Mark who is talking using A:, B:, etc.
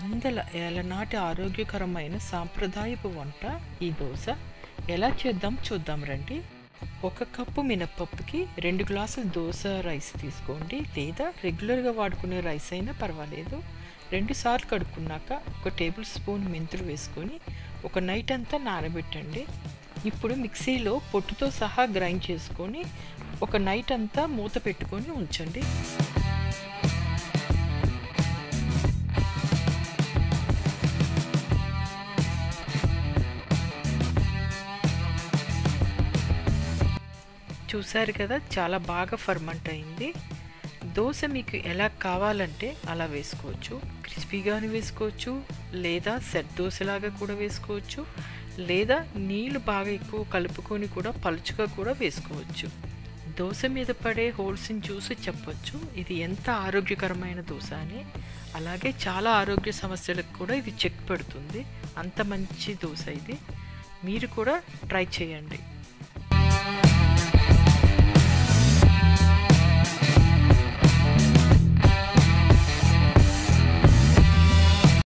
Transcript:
A: వందల ఏళ్ళ నాటి ఆరోగ్యకరమైన సాంప్రదాయపు వంట ఈ దోశ ఎలా చేద్దాం చూద్దాం రండి ఒక కప్పు మినప్పప్పుకి రెండు గ్లాసులు దోశ రైస్ తీసుకోండి లేదా రెగ్యులర్గా వాడుకునే రైస్ అయినా పర్వాలేదు రెండు సార్లు కడుక్కున్నాక ఒక టేబుల్ స్పూన్ మెంతులు వేసుకొని ఒక నైట్ అంతా నానబెట్టండి ఇప్పుడు మిక్సీలో పొట్టుతో సహా గ్రైండ్ చేసుకొని ఒక నైట్ అంతా మూత పెట్టుకొని ఉంచండి చూసారు కదా చాలా బాగా ఫర్మంట్ అయింది దోశ మీకు ఎలా కావాలంటే అలా వేసుకోవచ్చు క్రిస్పీగాను వేసుకోవచ్చు లేదా సెట్ దోశలాగా కూడా వేసుకోవచ్చు లేదా నీళ్లు బాగా ఎక్కువ కలుపుకొని కూడా పలుచుగా కూడా వేసుకోవచ్చు దోశ మీద పడే హోల్స్ని చూసి చెప్పొచ్చు ఇది ఎంత ఆరోగ్యకరమైన దోశ అని అలాగే చాలా ఆరోగ్య సమస్యలకు కూడా ఇది చెక్ పెడుతుంది అంత మంచి దోశ ఇది మీరు కూడా ట్రై చేయండి